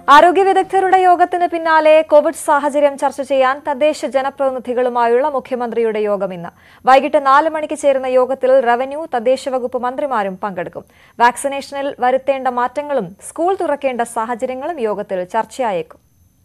ആരോഗ്യ വിദഗ്ധരുടെ യോഗത്തിന് പിന്നാലെ കോവിഡ് സാഹചര്യം ചർച്ച ചെയ്യാൻ തദ്ദേശ ജനപ്രതിനിധികളുമായുള്ള മുഖ്യമന്ത്രിയുടെ യോഗം ഇന്ന് വൈകിട്ട് നാല് മണിക്ക് ചേരുന്ന യോഗത്തിൽ റവന്യൂ തദ്ദേശ വകുപ്പ് മന്ത്രിമാരും പങ്കെടുക്കും വാക്സിനേഷനിൽ വരുത്തേണ്ട മാറ്റങ്ങളും സ്കൂൾ തുറക്കേണ്ട സാഹചര്യങ്ങളും യോഗത്തിൽ ചർച്ചയായേക്കും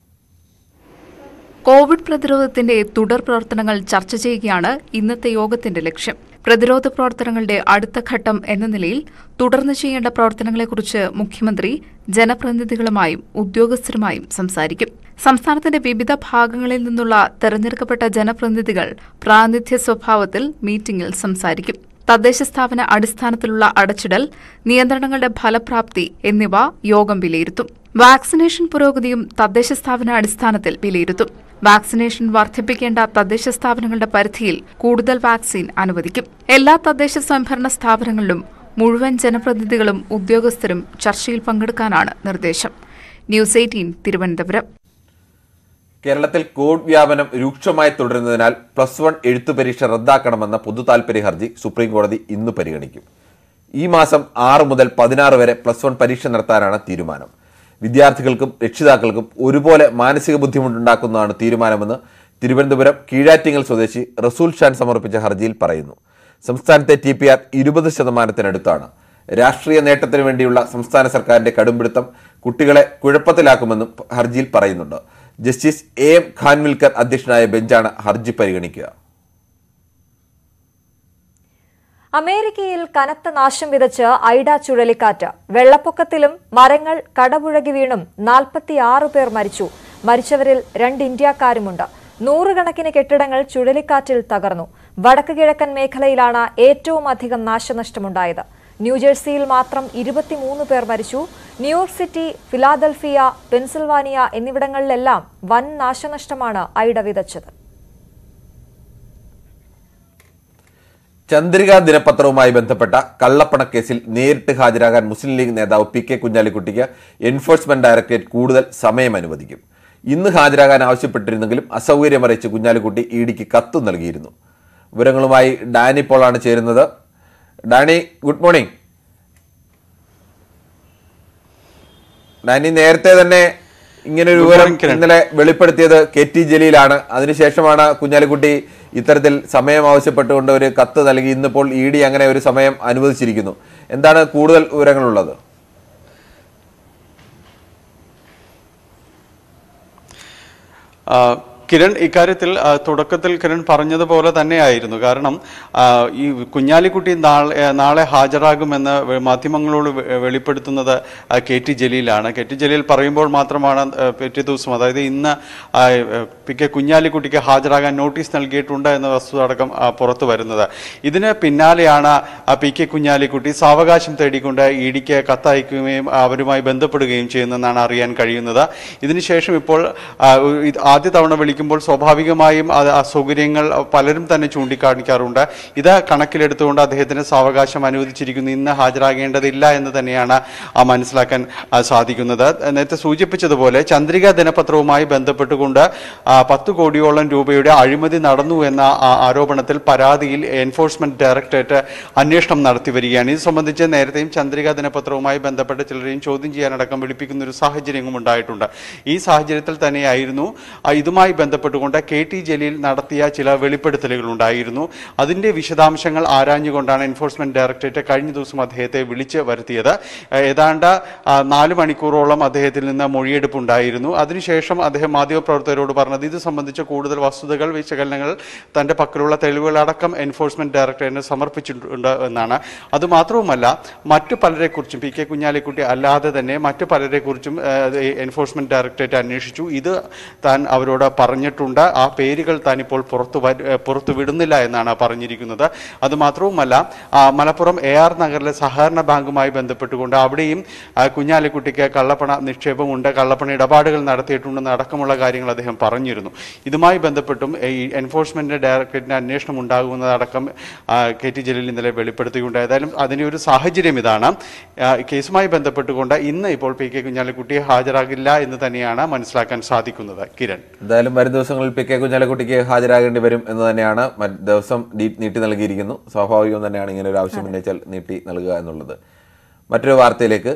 കോവിഡ് പ്രതിരോധത്തിന്റെ തുടർ പ്രവർത്തനങ്ങൾ ചർച്ച ചെയ്യുകയാണ് ഇന്നത്തെ യോഗത്തിന്റെ ലക്ഷ്യം പ്രതിരോധ പ്രവർത്തനങ്ങളുടെ അടുത്ത ഘട്ടം എന്ന നിലയിൽ തുടർന്ന് ചെയ്യേണ്ട പ്രവർത്തനങ്ങളെക്കുറിച്ച് മുഖ്യമന്ത്രി ജനപ്രതിനിധികളുമായും ഉദ്യോഗസ്ഥരുമായും സംസാരിക്കും സംസ്ഥാനത്തിന്റെ വിവിധ ഭാഗങ്ങളിൽ നിന്നുള്ള തെരഞ്ഞെടുക്കപ്പെട്ട ജനപ്രതിനിധികൾ പ്രാതിനിധ്യ സ്വഭാവത്തിൽ മീറ്റിംഗിൽ സംസാരിക്കും തദ്ദേശ സ്ഥാപന അടിസ്ഥാനത്തിലുള്ള അടച്ചിടൽ നിയന്ത്രണങ്ങളുടെ ഫലപ്രാപ്തി എന്നിവ യോഗം വിലയിരുത്തും വാക്സിനേഷൻ പുരോഗതിയും തദ്ദേശ സ്ഥാപന അടിസ്ഥാനത്തിൽ വിലയിരുത്തും വാക്സിനേഷൻ വർദ്ധിപ്പിക്കേണ്ട തദ്ദേശ സ്ഥാപനങ്ങളുടെ പരിധിയിൽ കൂടുതൽ വാക്സിൻ അനുവദിക്കും എല്ലാ തദ്ദേശ സ്വയംഭരണ സ്ഥാപനങ്ങളിലും മുഴുവൻ ജനപ്രതിനിധികളും ഉദ്യോഗസ്ഥരും ചർച്ചയിൽ പങ്കെടുക്കാനാണ് നിർദ്ദേശം ന്യൂസ് എയ്റ്റീൻ തിരുവനന്തപുരം കേരളത്തിൽ കോവിഡ് വ്യാപനം രൂക്ഷമായി തുടരുന്നതിനാൽ പ്ലസ് വൺ എഴുത്തു പരീക്ഷ റദ്ദാക്കണമെന്ന പൊതുതാൽപര്യ ഹർജി സുപ്രീം കോടതി ഇന്ന് പരിഗണിക്കും ഈ മാസം ആറ് മുതൽ പതിനാറ് വരെ പ്ലസ് വൺ പരീക്ഷ നടത്താനാണ് തീരുമാനം വിദ്യാർത്ഥികൾക്കും രക്ഷിതാക്കൾക്കും ഒരുപോലെ മാനസിക ബുദ്ധിമുട്ടുണ്ടാക്കുന്നതാണ് തീരുമാനമെന്ന് തിരുവനന്തപുരം കീഴാറ്റിങ്ങൽ സ്വദേശി റസൂൽ ഷാൻ സമർപ്പിച്ച ഹർജിയിൽ പറയുന്നു സംസ്ഥാനത്തെ ടി പി ആർ ഇരുപത് ശതമാനത്തിനടുത്താണ് രാഷ്ട്രീയ നേട്ടത്തിന് വേണ്ടിയുള്ള സംസ്ഥാന സർക്കാരിന്റെ കടുംപിടുത്തം കുട്ടികളെ കുഴപ്പത്തിലാക്കുമെന്നും ഹർജിയിൽ പറയുന്നുണ്ട് ജസ്റ്റിസ് എ എം ഖാൻവിൽക്കർ അധ്യക്ഷനായ ബെഞ്ചാണ് ഹർജി പരിഗണിക്കുക അമേരിക്കയിൽ കനത്ത നാശം വിതച്ച് ഐഡ ചുഴലിക്കാറ്റ് വെള്ളപ്പൊക്കത്തിലും മരങ്ങൾ കടപുഴകി വീണും നാൽപ്പത്തിയാറ് പേർ മരിച്ചു മരിച്ചവരിൽ രണ്ട് ഇന്ത്യക്കാരുമുണ്ട് നൂറുകണക്കിന് കെട്ടിടങ്ങൾ ചുഴലിക്കാറ്റിൽ തകർന്നു വടക്ക് കിഴക്കൻ മേഖലയിലാണ് ഏറ്റവും അധികം നാശനഷ്ടമുണ്ടായത് ന്യൂജേഴ്സിയിൽ മാത്രം ഇരുപത്തിമൂന്ന് പേർ മരിച്ചു ന്യൂയോർക്ക് സിറ്റി ഫിലാദൽഫിയ പെൻസിൽവാനിയ എന്നിവിടങ്ങളിലെല്ലാം വൻ നാശനഷ്ടമാണ് ഐഡ വിതച്ചത് ചന്ദ്രിക ദിനപത്രവുമായി ബന്ധപ്പെട്ട കള്ളപ്പണക്കേസിൽ നേരിട്ട് ഹാജരാകാൻ മുസ്ലിം ലീഗ് നേതാവ് പി കെ കുഞ്ഞാലിക്കുട്ടിക്ക് എൻഫോഴ്സ്മെന്റ് ഡയറക്ടറേറ്റ് കൂടുതൽ സമയം അനുവദിക്കും ഇന്ന് ഹാജരാകാൻ ആവശ്യപ്പെട്ടിരുന്നെങ്കിലും അസൗകര്യം അറിയിച്ച് കുഞ്ഞാലിക്കുട്ടി ഇ ഡിക്ക് കത്ത് നൽകിയിരുന്നു വിവരങ്ങളുമായി ഡാനി പോളാണ് ചേരുന്നത് ഡാനി ഗുഡ് മോർണിംഗ് ഡാനി നേരത്തെ തന്നെ ഇങ്ങനെ ഒരു Good വിവരം morning, കിരൺ. ഇന്നലെ വെളിപ്പെടുത്തിയത് കെ ടി ജലീലാണ് അതിനുശേഷമാണ് കുഞ്ഞാലിക്കുട്ടി ഇത്തരത്തിൽ സമയം ആവശ്യപ്പെട്ടുകൊണ്ട് ഒരു കത്ത് നൽകി ഇന്നിപ്പോൾ ഇ ഡി അങ്ങനെ ഒരു സമയം അനുവദിച്ചിരിക്കുന്നു എന്താണ് കൂടുതൽ വിവരങ്ങളുള്ളത് ആ, കിരൺ ഇക്കാര്യത്തിൽ ആ, തുടക്കത്തിൽ കിരൺ പറഞ്ഞതുപോലെ തന്നെയായിരുന്നു കാരണം ആ, ഈ കുഞ്ഞാലിക്കുട്ടി നാളെ നാളെ ഹാജരാകുമെന്ന് വെ- മാധ്യമങ്ങളോട് വെ- വെളിപ്പെടുത്തുന്നത് ആ, കെ ടി ജലീലാണ് കെ ടി ജലീൽ പറയുമ്പോൾ മാത്രമാണ് ആ, പിറ്റേ ദിവസം അതായത് ഇന്ന് ആ, പി കെ കുഞ്ഞാലിക്കുട്ടിക്ക് ഹാജരാകാൻ നോട്ടീസ് നൽകിയിട്ടുണ്ട് എന്ന വസ്തുത അടക്കം ആ, പുറത്തു വരുന്നത് ഇതിന് പിന്നാലെയാണ് ആ, പി കെ കുഞ്ഞാലിക്കുട്ടി സാവകാശം തേടിക്കൊണ്ട് ഇ ഡിക്ക് കത്തയക്കുകയും അവരുമായി ബന്ധപ്പെടുകയും ചെയ്യുന്നതെന്നാണ് അറിയാൻ കഴിയുന്നത് ഇതിനുശേഷം ഇപ്പോൾ ആ, ഒരു- ഇത് ആദ്യ തവണ വിളിക്കുമ്പോൾ സ്വാഭാവികമായും അത് അസൗകര്യങ്ങൾ പലരും തന്നെ ചൂണ്ടിക്കാണിക്കാറുണ്ട് ഇത് കണക്കിലെടുത്തുകൊണ്ട് അദ്ദേഹത്തിന് സാവകാശം അനുവദിച്ചിരിക്കുന്നു ഇന്ന് ഹാജരാകേണ്ടതില്ല എന്ന് തന്നെയാണ് ആ, മനസ്സിലാക്കാൻ ആ, സാധിക്കുന്നത് നേരത്തെ സൂചിപ്പിച്ചതുപോലെ ചന്ദ്രിക ദിനപത്രവുമായി ബന്ധപ്പെട്ടുകൊണ്ട് ആ, പത്ത് കോടിയോളം രൂപയുടെ അഴിമതി നടന്നു എന്ന ആ, ആരോപണത്തിൽ പരാതിയിൽ എൻഫോഴ്സ്മെന്റ് ഡയറക്ടറേറ്റ് അന്വേഷണം നടത്തി വരികയാണ് ഇത് സംബന്ധിച്ച് നേരത്തെയും ചന്ദ്രിക ദിനപത്രവുമായി ബന്ധപ്പെട്ട ചിലരെയും ചോദ്യം ചെയ്യാനടക്കം വിളിപ്പിക്കുന്ന ഒരു സാഹചര്യവും ഉണ്ടായിട്ടുണ്ട് ഈ സാഹചര്യത്തിൽ തന്നെയായിരുന്നു ആ, ഇതുമായി ബന്ധപ്പെട്ടുകൊണ്ട് കെ ടി ജലീൽ നടത്തിയ ചില വെളിപ്പെടുത്തലുകൾ ഉണ്ടായിരുന്നു അതിന്റെ വിശദാംശങ്ങൾ ആരാഞ്ഞുകൊണ്ടാണ് എൻഫോഴ്സ്മെന്റ് ഡയറക്ടറേറ്റ് കഴിഞ്ഞ ദിവസം അദ്ദേഹത്തെ വിളിച്ച് വരുത്തിയത് ആ, ഏതാണ്ട് ആ, നാല് മണിക്കൂറോളം അദ്ദേഹത്തിൽ നിന്ന് മൊഴിയെടുപ്പ് ഉണ്ടായിരുന്നു അതിനുശേഷം അദ്ദേഹം മാധ്യമപ്രവർത്തകരോട് പറഞ്ഞത് ഇത് സംബന്ധിച്ച കൂടുതൽ വസ്തുതകൾ വിശകലനങ്ങൾ തന്റെ പക്കലുള്ള തെളിവുകളടക്കം എൻഫോഴ്സ്മെന്റ് ഡയറക്ടറേറ്റിന് സമർപ്പിച്ചിട്ടുണ്ട് എന്നാണ് അതുമാത്രവുമല്ല മറ്റു പലരെക്കുറിച്ചും പി കെ കുഞ്ഞാലിക്കുട്ടി അല്ലാതെ തന്നെ മറ്റു പലരെക്കുറിച്ചും ആ, എൻഫോഴ്സ്മെന്റ് ഡയറക്ടറേറ്റ് അന്വേഷിച്ചു ഇത് താൻ അവരോട് പറഞ്ഞിട്ടുണ്ട് ആ പേരുകൾ താൻ ഇപ്പോൾ പുറത്തു വര- ഏ, പുറത്തു വിടുന്നില്ല എന്നാണ് പറഞ്ഞിരിക്കുന്നത് അതുമാത്രവുമല്ല ആ, മലപ്പുറം എ ആർ നഗറിലെ സഹകരണ ബാങ്കുമായി ബന്ധപ്പെട്ടുകൊണ്ട് അവിടെയും ആ, കുഞ്ഞാലിക്കുട്ടിക്ക് കള്ളപ്പണ നിക്ഷേപമുണ്ട് കള്ളപ്പണ ഇടപാടുകൾ നടത്തിയിട്ടുണ്ടെന്ന് അടക്കമുള്ള കാര്യങ്ങൾ അദ്ദേഹം പറഞ്ഞിരുന്നു ഇതുമായി ബന്ധപ്പെട്ടും ഈ എൻഫോഴ്സ്മെന്റ് ഡയറക്ടറേറ്റിന്റെ അന്വേഷണം ഉണ്ടാകുന്നതടക്കം ആ, കെ ടി ജലീൽ ഇന്നലെ വെളിപ്പെടുത്തിയുണ്ട് ഏതായാലും അതിന്റെ ഒരു സാഹചര്യം ഇതാണ് ആ, കേസുമായി ബന്ധപ്പെട്ടുകൊണ്ട് ഇന്ന് ഇപ്പോൾ പി കെ കുഞ്ഞാലിക്കുട്ടിയെ ഹാജരാകില്ല എന്ന് തന്നെയാണ് മനസ്സിലാക്കാൻ സാധിക്കുന്നത് കിരൺ എന്തായാലും വരും ദിവസങ്ങളിൽ പി കെ കുഞ്ഞാലിക്കുട്ടിക്ക് ഹാജരാകേണ്ടി വരും എന്ന് തന്നെയാണ് മറ്റ് ദിവസം നീ- നീട്ടി നൽകിയിരിക്കുന്നു സ്വാഭാവികം തന്നെയാണ് ഇങ്ങനെ ഒരു ആവശ്യം ഉന്നയിച്ചാൽ നീട്ടി നൽകുക എന്നുള്ളത് മറ്റൊരു വാർത്തയിലേക്ക്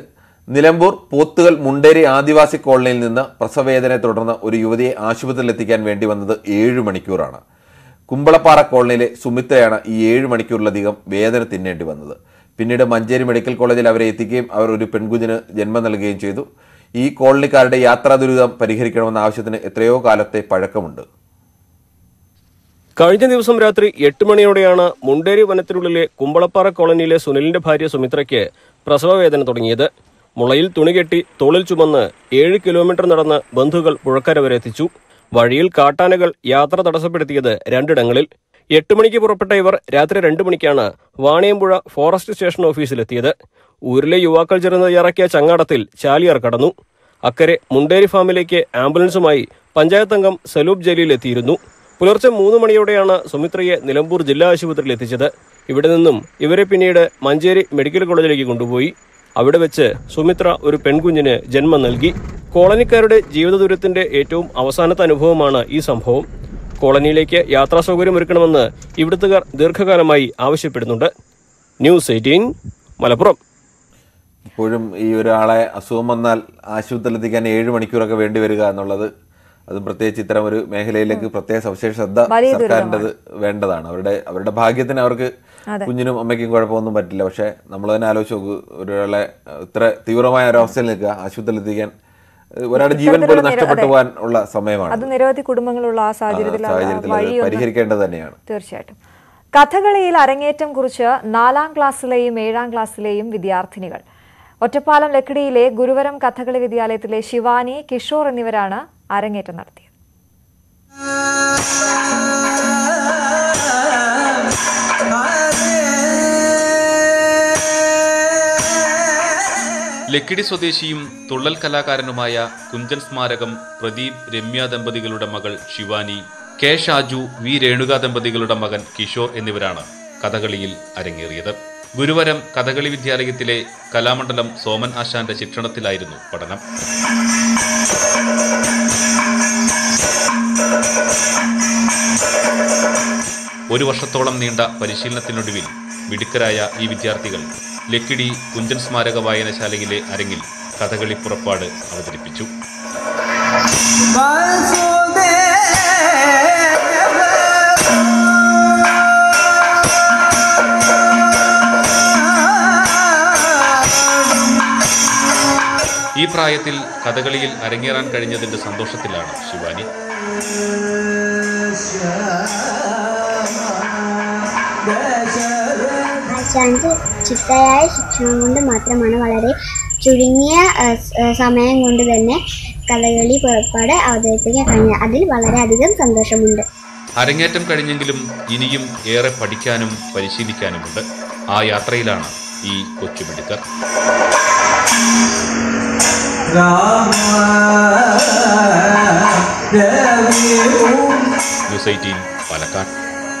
നിലമ്പൂർ പോത്തുകൽ മുണ്ടേരി ആദിവാസി കോളനിയിൽ നിന്ന് പ്രസവവേദനയെ തുടർന്ന് ഒരു യുവതിയെ ആശുപത്രിയിൽ എത്തിക്കാൻ വേണ്ടി വന്നത് ഏഴ് മണിക്കൂറാണ് കുമ്പളപ്പാറ കോളനിയിലെ സുമിത്രയാണ് ഈ ഏഴ് മണിക്കൂറിലധികം വേദന തിന്നേണ്ടി വന്നത് പിന്നീട് മഞ്ചേരി മെഡിക്കൽ കോളേജിൽ അവരെ എത്തിക്കുകയും അവർ ഒരു പെൺകുഞ്ഞിന് ജന്മം നൽകുകയും ചെയ്തു ഈ കോളനിക്കാരുടെ യാത്രാ ദുരിതം പരിഹരിക്കണമെന്ന ആവശ്യത്തിന് എത്രയോ കാലത്തെ പഴക്കമുണ്ട് കഴിഞ്ഞ ദിവസം രാത്രി എട്ട് മണിയോടെയാണ് മുണ്ടേരി വനത്തിനുള്ളിലെ കുമ്പളപ്പാറ കോളനിയിലെ സുനിലിന്റെ ഭാര്യ സുമിത്രയ്ക്ക് പ്രസവവേദന തുടങ്ങിയത് മുളയിൽ തുണി കെട്ടി തോളിൽ ചുമന്ന് ഏഴ് കിലോമീറ്റർ നടന്ന് ബന്ധുക്കൾ പുഴക്കര വരെ എത്തിച്ചു വഴിയിൽ കാട്ടാനകൾ യാത്ര തടസ്സപ്പെടുത്തിയത് രണ്ടിടങ്ങളിൽ എട്ട് മണിക്ക് പുറപ്പെട്ട ഇവർ രാത്രി രണ്ട് മണിക്കാണ് വാണിയമ്പുഴ ഫോറസ്റ്റ് സ്റ്റേഷൻ ഓഫീസിലെത്തിയത് ഊരിലെ യുവാക്കൾ ചേർന്ന് തയ്യാറാക്കിയ ചങ്ങാടത്തിൽ ചാലിയാർ കടന്നു അക്കരെ മുണ്ടേരി ഫാമിലേക്ക് ആംബുലൻസുമായി പഞ്ചായത്ത് അംഗം സലൂബ് ജലീൽ എത്തിയിരുന്നു പുലർച്ചെ മൂന്ന് മണിയോടെയാണ് സുമിത്രയെ നിലമ്പൂർ ജില്ലാ ആശുപത്രിയിൽ എത്തിച്ചത് ഇവിടെ നിന്നും ഇവരെ പിന്നീട് മഞ്ചേരി മെഡിക്കൽ കോളേജിലേക്ക് കൊണ്ടുപോയി അവിടെ വെച്ച് സുമിത്ര ഒരു പെൺകുഞ്ഞിന് ജന്മം നൽകി കോളനിക്കാരുടെ ജീവിത ദുരിതത്തിന്റെ ഏറ്റവും അവസാനത്തെ അനുഭവമാണ് ഈ സംഭവം കോളനിയിലേക്ക് യാത്രാ സൗകര്യം ഒരുക്കണമെന്ന് ഇവിടുത്തുകാർ ദീർഘകാലമായി ആവശ്യപ്പെടുന്നുണ്ട് ന്യൂസ് എയ്റ്റീൻ മലപ്പുറം ഇപ്പോഴും ഈ ഒരാളെ അസുഖം വന്നാൽ ആശുപത്രിയിൽ എത്തിക്കാൻ ഏഴ് മണിക്കൂറൊക്കെ വേണ്ടി വരിക എന്നുള്ളത് അതും പ്രത്യേകിച്ച് ഇത്തരം ഒരു മേഖലയിലേക്ക് പ്രത്യേക സവിശേഷ ശ്രദ്ധ വലിയ സർക്കാരിൻ്റെത് വേണ്ടതാണ് അവരുടെ അവരുടെ ഭാഗ്യത്തിന് അവർക്ക് കുഞ്ഞിനും അമ്മയ്ക്കും കുഴപ്പമൊന്നും പറ്റില്ല പക്ഷെ നമ്മൾ തന്നെ ആലോചിച്ച് നോക്കൂ ഒരാളെ അഹ്, ഇത്ര തീവ്രമായ ഒരവസ്ഥയിൽ നിൽക്കുക ആശുപത്രിയിൽ എത്തിക്കാൻ അഹ്, ഒരാളുടെ ജീവൻ പോലും നഷ്ടപ്പെട്ടു പോകാൻ ഉള്ള സമയമാണ് അത് നിരവധി കുടുംബങ്ങളുള്ള ആ സാഹചര്യത്തിൽ ആ സാഹചര്യത്തിൽ അത് വഴിയൊന്നും പരിഹരിക്കേണ്ടത് തന്നെയാണ് തീർച്ചയായിട്ടും കഥകളിയിൽ അരങ്ങേറ്റം കുറിച്ച് നാലാം ക്ലാസ്സിലെയും ഏഴാം ക്ലാസ്സിലെയും വിദ്യാർത്ഥിനികൾ ഒറ്റപ്പാലം ലക്കിടിയിലെ ഗുരുവരം കഥകളി വിദ്യാലയത്തിലെ ശിവാനി കിഷോർ എന്നിവരാണ് അരങ്ങേറ്റം നടത്തിയത് ലക്കിടി സ്വദേശിയും തുള്ളൽ കലാകാരനുമായ കുഞ്ചൻ സ്മാരകം പ്രദീപ് രമ്യ ദമ്പതികളുടെ മകൾ ശിവാനി കെ ഷാജു വി രേണുക ദമ്പതികളുടെ മകൻ കിഷോർ എന്നിവരാണ് കഥകളിയിൽ അരങ്ങേറിയത് ഗുരുവരം കഥകളി വിദ്യാലയത്തിലെ കലാമണ്ഡലം സോമൻ ആശാന്റെ ശിക്ഷണത്തിലായിരുന്നു പഠനം ഒരു വർഷത്തോളം നീണ്ട പരിശീലനത്തിനൊടുവിൽ മിടുക്കരായ ഈ വിദ്യാർത്ഥികൾ ലക്കിടി കുഞ്ചൻ സ്മാരക വായനശാലയിലെ അരങ്ങിൽ കഥകളി പുറപ്പാട് അവതരിപ്പിച്ചു ഈ പ്രായത്തിൽ കഥകളിയിൽ അരങ്ങേറാൻ കഴിഞ്ഞതിന്റെ സന്തോഷത്തിലാണ് ശിവാനി ആശാന്റെ ചിട്ടയായ ശിക്ഷണം കൊണ്ട് മാത്രമാണ് വളരെ ചുരുങ്ങിയ ആ, സ്- ആ, സമയം കൊണ്ട് തന്നെ കഥകളി പുറപ്പാട് അവതരിപ്പിക്കാൻ കഴിഞ്ഞത് അതിൽ വളരെയധികം സന്തോഷമുണ്ട് അരങ്ങേറ്റം കഴിഞ്ഞെങ്കിലും ഇനിയും ഏറെ പഠിക്കാനും പരിശീലിക്കാനുമുണ്ട് ആ യാത്രയിലാണ് ഈ കൊച്ചുമിടുക്കർ ന്യൂസ് എയ്റ്റീൻ പാലക്കാട്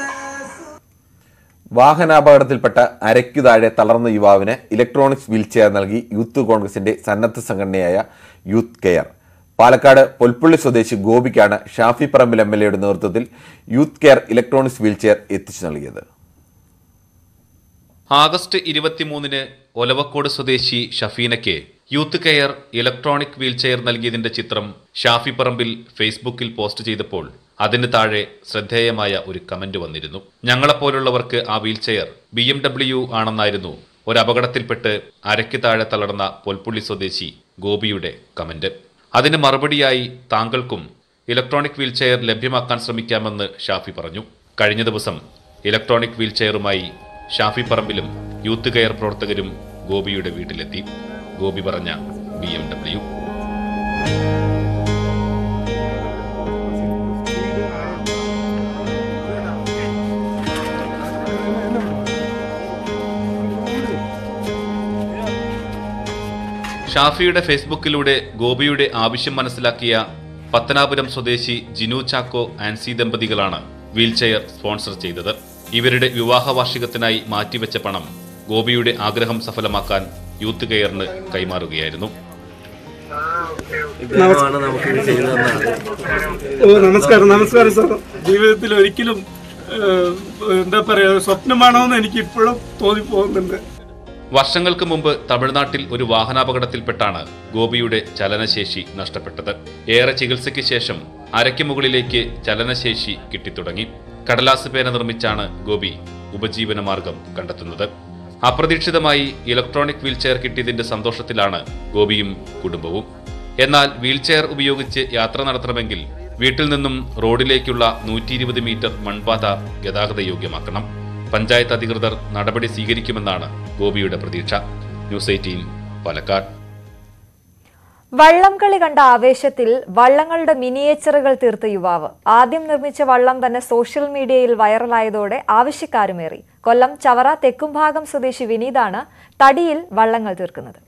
വാഹനാപകടത്തിൽപ്പെട്ട അരയ്ക്കു താഴെ തളർന്ന യുവാവിന് ഇലക്ട്രോണിക്സ് വീൽചെയർ നൽകി യൂത്ത് കോൺഗ്രസിന്റെ സന്നദ്ധ സംഘടനയായ യൂത്ത് കെയർ പാലക്കാട് പൊൽപ്പള്ളി സ്വദേശി ഗോപിക്കാണ് ഷാഫി പറമ്പിൽ എം എൽ എയുടെ നേതൃത്വത്തിൽ യൂത്ത് കെയർ ഇലക്ട്രോണിക്സ് വീൽചെയർ എത്തിച്ചു നൽകിയത് ആഗസ്റ്റ് ഇരുപത്തിമൂന്നിന് ഒലവക്കോട് സ്വദേശി ഷഫീനയ്ക്ക് യൂത്ത് കെയർ ഇലക്ട്രോണിക് വീൽചെയർ നൽകിയതിന്റെ ചിത്രം ഷാഫി പറമ്പിൽ ഫേസ്ബുക്കിൽ പോസ്റ്റ് ചെയ്തപ്പോൾ അതിന് താഴെ ശ്രദ്ധേയമായ ഒരു കമന്റ് വന്നിരുന്നു ഞങ്ങളെപ്പോലുള്ളവർക്ക് ആ വീൽചെയർ ബി എം ഡബ്ല്യു ആണെന്നായിരുന്നു ഒരു അപകടത്തിൽപ്പെട്ട് അരയ്ക്ക് താഴെ തളർന്ന പൊൽപ്പുള്ളി സ്വദേശി ഗോപിയുടെ കമന്റ് അതിന് മറുപടിയായി താങ്കൾക്കും ഇലക്ട്രോണിക് വീൽചെയർ ലഭ്യമാക്കാൻ ശ്രമിക്കാമെന്ന് ഷാഫി പറഞ്ഞു കഴിഞ്ഞ ദിവസം ഇലക്ട്രോണിക് വീൽചെയറുമായി ഷാഫി പറമ്പിലും യൂത്ത് കെയർ പ്രവർത്തകരും ഗോപിയുടെ വീട്ടിലെത്തി ഗോപി പറഞ്ഞ ബി എം ഡബ്ല്യു ഷാഫിയുടെ ഫേസ്ബുക്കിലൂടെ ഗോപിയുടെ ആവശ്യം മനസ്സിലാക്കിയ പത്തനാപുരം സ്വദേശി ജിനു ചാക്കോ ആൻസി ദമ്പതികളാണ് വീൽചെയർ സ്പോൺസർ ചെയ്തത് ഇവരുടെ വിവാഹ വാർഷികത്തിനായി മാറ്റിവെച്ച പണം ഗോപിയുടെ ആഗ്രഹം സഫലമാക്കാൻ യൂത്ത് കെയറിന് കൈമാറുകയായിരുന്നു ഓ നമസ്കാരം നമസ്കാരം സാർ ജീവിതത്തിൽ ഒരിക്കലും ഏഹ്, എന്താ പറയാ സ്വപ്നമാണോ എന്ന് എനിക്ക് ഇപ്പോഴും തോന്നിപ്പോകുന്നുണ്ട് വർഷങ്ങൾക്ക് മുമ്പ് തമിഴ്നാട്ടിൽ ഒരു വാഹനാപകടത്തിൽപ്പെട്ടാണ് ഗോപിയുടെ ചലനശേഷി നഷ്ടപ്പെട്ടത് ഏറെ ചികിത്സയ്ക്ക് ശേഷം അരയ്ക്ക് മുകളിലേക്ക് ചലനശേഷി കിട്ടിത്തുടങ്ങി കടലാസ് പേന നിർമ്മിച്ചാണ് ഗോപി ഉപജീവനമാർഗം കണ്ടെത്തുന്നത് അപ്രതീക്ഷിതമായി ഇലക്ട്രോണിക് വീൽചെയർ കിട്ടിയതിന്റെ സന്തോഷത്തിലാണ് ഗോപിയും കുടുംബവും എന്നാൽ വീൽചെയർ ഉപയോഗിച്ച് യാത്ര നടത്തണമെങ്കിൽ വീട്ടിൽ നിന്നും റോഡിലേക്കുള്ള നൂറ്റി ഇരുപത് മീറ്റർ മൺപാത ഗതാഗത യോഗ്യമാക്കണം പഞ്ചായത്ത് അധികൃതർ നടപടി സ്വീകരിക്കുമെന്നാണ് ഗോപിയുടെ പ്രതീക്ഷ ന്യൂസ് എയ്റ്റീൻ പാലക്കാട് വള്ളംകളി കണ്ട ആവേശത്തിൽ വള്ളങ്ങളുടെ മിനിയേച്ചറുകൾ തീർത്ത യുവാവ് ആദ്യം നിർമ്മിച്ച വള്ളം തന്നെ സോഷ്യൽ മീഡിയയിൽ വൈറലായതോടെ ആവശ്യക്കാരുമേറി കൊല്ലം ചവറ തെക്കുംഭാഗം സ്വദേശി വിനീതാണ് തടിയിൽ വള്ളങ്ങൾ തീർക്കുന്നത്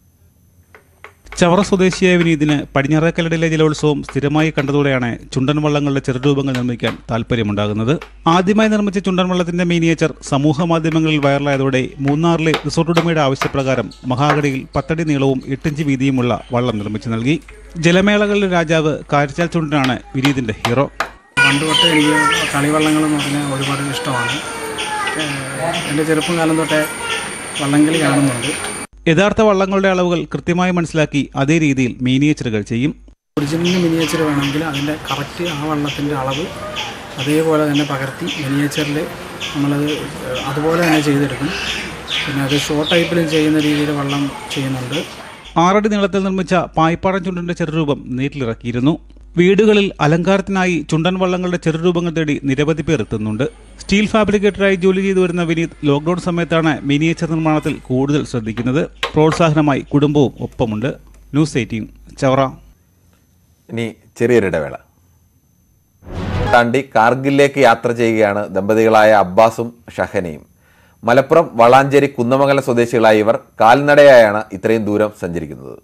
ചവറ സ്വദേശിയായ വിനീതിന് പടിഞ്ഞാറേക്കലടിലെ ജലോത്സവം സ്ഥിരമായി കണ്ടതോടെയാണ് ചുണ്ടൻ വള്ളങ്ങളുടെ ചെറുരൂപങ്ങൾ നിർമ്മിക്കാൻ താല്പര്യമുണ്ടാകുന്നത് ആദ്യമായി നിർമ്മിച്ച ചുണ്ടൻ വള്ളത്തിന്റെ മിനിയേച്ചർ സമൂഹ മാധ്യമങ്ങളിൽ വൈറലായതോടെ മൂന്നാറിലെ റിസോർട്ട് ഉടമയുടെ ആവശ്യപ്രകാരം മഹാഗഡിയിൽ പത്തടി നീളവും എട്ടിഞ്ച് വീതിയുമുള്ള വള്ളം നിർമ്മിച്ചു നൽകി ജലമേളകളിലെ രാജാവ് കാരിച്ചാൽ ചുണ്ടനാണ് വിനീതിന്റെ ഹീറോ പണ്ട് തൊട്ട് എനിക്ക് കളിവള്ളങ്ങൾ എന്ന് പറഞ്ഞാൽ ഒരുപാട് ഇഷ്ടമാണ് ഏഹ് എൻ്റെ ചെറുപ്പം കാലം തൊട്ടേ വള്ളംകളി കാണുന്നുണ്ട് യഥാർത്ഥ വള്ളങ്ങളുടെ അളവുകൾ കൃത്യമായി മനസ്സിലാക്കി അതേ രീതിയിൽ മിനിയേച്ചറുകൾ ചെയ്യും ഒറിജിനൽ മിനിയേച്ചർ വേണമെങ്കിൽ അതിൻ്റെ കറക്റ്റ് ആ വള്ളത്തിൻ്റെ അളവ് അതേപോലെ തന്നെ പകർത്തി മിനിയേച്ചറിൽ നമ്മളത് ഏഹ് അതുപോലെ തന്നെ ചെയ്തെടുക്കും പിന്നെ അത് ഷോർട്ട് ടൈപ്പിലും ചെയ്യുന്ന രീതിയിൽ വള്ളം ചെയ്യുന്നുണ്ട് ആറടി നീളത്തിൽ നിർമ്മിച്ച പായ്പാടൻ ചുണ്ടന്റെ ചെറുരൂപം നേരിലിറക്കിയിരുന്നു വീടുകളിൽ അലങ്കാരത്തിനായി ചുണ്ടൻ വള്ളങ്ങളുടെ ചെറുരൂപങ്ങൾ തേടി നിരവധി പേർ എത്തുന്നുണ്ട് സ്റ്റീൽ ഫാബ്രിക്കേറ്ററായി ജോലി ചെയ്തു വരുന്ന വിനീത് ലോക്ക്ഡൌൺ സമയത്താണ് മിനിയേച്ചർ നിർമ്മാണത്തിൽ കൂടുതൽ ശ്രദ്ധിക്കുന്നത് പ്രോത്സാഹനമായി കുടുംബവും ഒപ്പമുണ്ട് ന്യൂസ് എയ്റ്റീൻ ചവറ ഇനി ചെറിയൊരു ഇടവേള താണ്ടി കാർഗിലേക്ക് യാത്ര ചെയ്യുകയാണ് ദമ്പതികളായ അബ്ബാസും ഷഹനയും മലപ്പുറം വളാഞ്ചേരി കുന്നമംഗലം സ്വദേശികളായ ഇവർ കാൽനടയായാണ് ഇത്രയും ദൂരം സഞ്ചരിക്കുന്നത്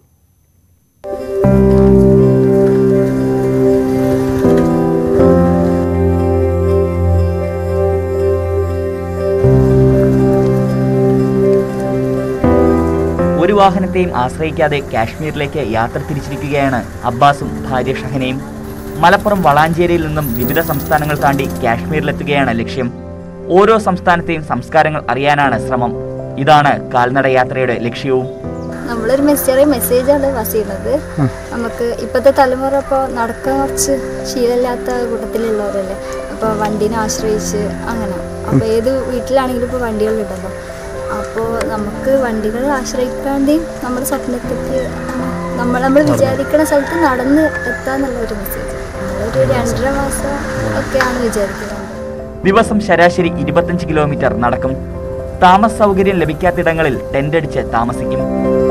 ഒരു വാഹനത്തെയും ആശ്രയിക്കാതെ കാശ്മീരിലേക്ക് യാത്ര തിരിച്ചിരിക്കുകയാണ് അബ്ബാസും ഭാര്യ ഷഹനയും മലപ്പുറം വളാഞ്ചേരിയിൽ നിന്നും വിവിധ സംസ്ഥാനങ്ങൾ താണ്ടി കാശ്മീരിലെത്തുകയാണ് ലക്ഷ്യം ഓരോ സംസ്ഥാനത്തെയും സംസ്കാരങ്ങൾ അറിയാനാണ് ശ്രമം ഇതാണ് കാൽനട യാത്രയുടെ ലക്ഷ്യവും നമ്മളൊരു മെസ്സേജ് മെസ്സേജാണ് പാസ് ചെയ്യുന്നത് നമുക്ക് ഇപ്പോഴത്തെ തലമുറ ഇപ്പോൾ നടക്കാൻ കുറച്ച് ശീലമില്ലാത്ത കൂട്ടത്തിലുള്ളവരല്ലേ അപ്പോൾ വണ്ടീനെ ആശ്രയിച്ച് അങ്ങനെ അപ്പോൾ ഏത് വീട്ടിലാണെങ്കിലും ഇപ്പോൾ വണ്ടികളുണ്ടല്ലോ അപ്പോൾ നമുക്ക് വണ്ടികൾ ആശ്രയിക്കാണ്ട് നമ്മുടെ സ്വപ്നത്തേക്ക് നമ്മൾ നമ്മൾ വിചാരിക്കുന്ന സ്ഥലത്ത് നടന്ന് എത്താന്നുള്ള ഒരു മെസ്സേജ് നമ്മളൊരു രണ്ടര മാസം ഒക്കെയാണ് വിചാരിക്കുന്നത് ദിവസം ശരാശരി ഇരുപത്തഞ്ച് കിലോമീറ്റർ നടക്കും താമസ സൗകര്യം ലഭിക്കാത്തിടങ്ങളിൽ ടെന്റ് അടിച്ച് താമസിക്കും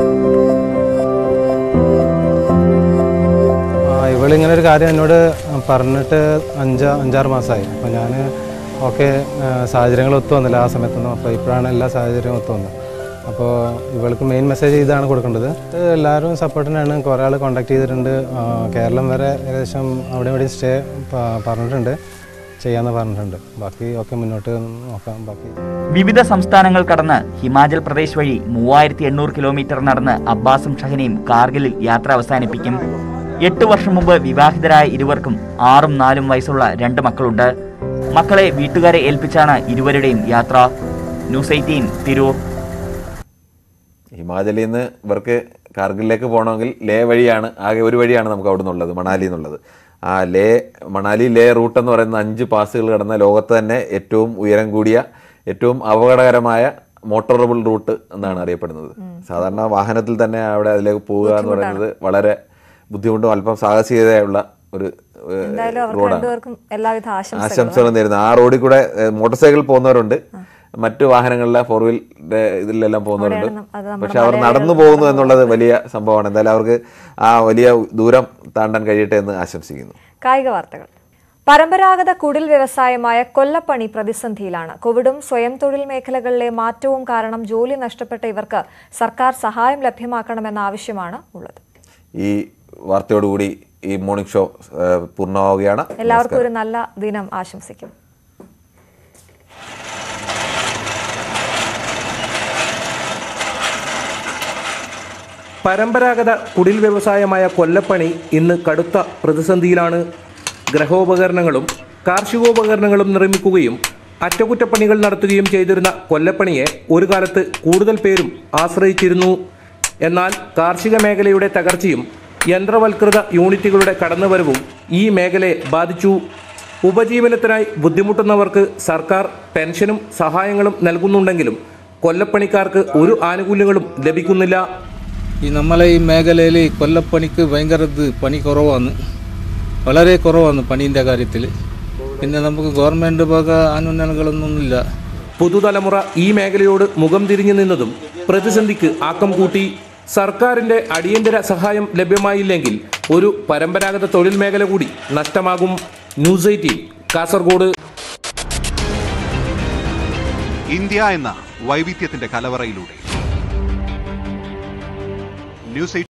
ആ, ഇവളിങ്ങനെ ഒരു കാര്യം എന്നോട് പറഞ്ഞിട്ട് അഞ്ച് അഞ്ചാറ് മാസമായി അപ്പോൾ ഞാൻ ഓക്കെ സാഹചര്യങ്ങൾ ഒത്തു വന്നില്ല ആ സമയത്തൊന്നും അപ്പോൾ ഇപ്പോഴാണ് എല്ലാ സാഹചര്യവും ഒത്തു വന്നത് അപ്പോൾ ഇവൾക്ക് മെയിൻ മെസ്സേജ് ഇതാണ് കൊടുക്കേണ്ടത് ഇത് എല്ലാവരും സപ്പോർട്ടിനാണ് കുറേ ആൾ കോൺടാക്ട് ചെയ്തിട്ടുണ്ട് ആ, കേരളം വരെ ഏകദേശം അവിടെ ഇവിടെ സ്റ്റേ പറഞ്ഞിട്ടുണ്ട് ചെയ്യാമെന്ന് പറഞ്ഞിട്ടുണ്ട് ബാക്കി ഒക്കെ മുന്നോട്ട് നോക്കാം ബാക്കി വിവിധ സംസ്ഥാനങ്ങൾ കടന്ന് ഹിമാചൽ പ്രദേശ് വഴി മൂവായിരത്തി എണ്ണൂറ് കിലോമീറ്റർ നടന്ന് അബ്ബാസും ഷഹനയും കാർഗിലിൽ യാത്ര അവസാനിപ്പിക്കും എട്ട് വർഷം മുമ്പ് വിവാഹിതരായ ഇരുവർക്കും ആറും നാലും വയസ്സുള്ള രണ്ട് മക്കളുണ്ട് മക്കളെ വീട്ടുകാരെ ഏൽപ്പിച്ചാണ് ഇരുവരുടെയും യാത്ര ന്യൂസ് എയ്റ്റീൻ തിരൂർ ഹിമാചലിൽ നിന്ന് ഇവർക്ക് കാർഗിലേക്ക് പോകണമെങ്കിൽ ലേ വഴിയാണ് ആകെ ഒരു വഴിയാണ് നമുക്ക് അവിടെ നിന്നുള്ളത് മണാലി എന്നുള്ളത് ആ ലേ മണാലി ലേ റൂട്ട് എന്ന് പറയുന്ന അഞ്ച് പാസുകൾ കടന്ന ലോകത്ത് തന്നെ ഏറ്റവും ഉയരം കൂടിയ ഏറ്റവും അപകടകരമായ മോട്ടോറബിൾ റൂട്ട് എന്നാണ് അറിയപ്പെടുന്നത് സാധാരണ വാഹനത്തിൽ തന്നെ അവിടെ അതിലേക്ക് പോവുക എന്ന് പറയുന്നത് വളരെ ബുദ്ധിമുട്ടും അല്പം സാഹസികതയുള്ള ഒരു ഏഹ്, എന്തായാലും അവർക്ക് റോഡാണ് രണ്ടുപേർക്കും എല്ലാവിധ ആശംസകളും ആശംസകൾ നേരുന്നു ആ റോഡിൽ കൂടെ ഏഹ്, മോട്ടോർ സൈക്കിൾ പോകുന്നവരുണ്ട് മറ്റു വാഹനങ്ങളിലെ ഫോർ വീൽ ഇതിലെല്ലാം പോകുന്നവരുണ്ട് അവിടെയാണ് അത് നമ്മുടെ പക്ഷെ അവർ മലയാളികൾ നടന്നു പോകുന്നു എന്നുള്ളത് വലിയ സംഭവമാണ് എന്തായാലും അവർക്ക് ആ വലിയ ദൂരം താണ്ടാൻ കഴിയട്ടെ എന്ന് ആശംസിക്കുന്നു കായിക വാർത്തകൾ പരമ്പരാഗത കുടിൽ വ്യവസായമായ കൊല്ലപ്പണി പ്രതിസന്ധിയിലാണ് കോവിഡും സ്വയം തൊഴിൽ മേഖലകളിലെ മാറ്റവും കാരണം ജോലി നഷ്ടപ്പെട്ട ഇവർക്ക് സർക്കാർ സഹായം ലഭ്യമാക്കണമെന്ന ആവശ്യമാണ് ഉള്ളത് ഈ വാർത്തയോടുകൂടി ഈ മോർണിംഗ് ഷോ ഏഹ്, പൂർണ്ണമാവുകയാണ് എല്ലാവർക്കും ഒരു നല്ല ദിനം ആശംസിക്കും പരമ്പരാഗത കുടിൽ വ്യവസായമായ കൊല്ലപ്പണി ഇന്ന് കടുത്ത പ്രതിസന്ധിയിലാണ് ഗ്രഹോപകരണങ്ങളും കാർഷികോപകരണങ്ങളും നിർമ്മിക്കുകയും അറ്റകുറ്റപ്പണികൾ നടത്തുകയും ചെയ്തിരുന്ന കൊല്ലപ്പണിയെ ഒരു കാലത്ത് കൂടുതൽ പേരും ആശ്രയിച്ചിരുന്നു എന്നാൽ കാർഷിക മേഖലയുടെ തകർച്ചയും യന്ത്രവൽകൃത യൂണിറ്റുകളുടെ കടന്നുവരവും ഈ മേഖലയെ ബാധിച്ചു ഉപജീവനത്തിനായി ബുദ്ധിമുട്ടുന്നവർക്ക് സർക്കാർ പെൻഷനും സഹായങ്ങളും നൽകുന്നുണ്ടെങ്കിലും കൊല്ലപ്പണിക്കാർക്ക് ഒരു ആനുകൂല്യങ്ങളും ലഭിക്കുന്നില്ല ഈ നമ്മളെ ഈ മേഖലയിൽ ഈ കൊല്ലപ്പണിക്ക് ഭയങ്കര ഇത് പണി കുറവാണ് വളരെ കുറവാണ് പണീൻ്റെ കാര്യത്തിൽ പിന്നെ നമുക്ക് ഗവൺമെൻറ് വക ആനുകൂല്യങ്ങളൊന്നുമില്ല പുതുതലമുറ ഈ മേഖലയോട് മുഖം തിരിഞ്ഞു നിന്നതും പ്രതിസന്ധിക്ക് ആക്കം കൂട്ടി സർക്കാരിന്റെ അടിയന്തര സഹായം ലഭ്യമായില്ലെങ്കിൽ ഒരു പരമ്പരാഗത തൊഴിൽ മേഖല കൂടി നഷ്ടമാകും ന്യൂസ് എയ്റ്റീൻ കാസർഗോഡ് ഇന്ത്യ എന്ന വൈവിധ്യത്തിന്റെ കലവറയിലൂടെ ന്യൂസ്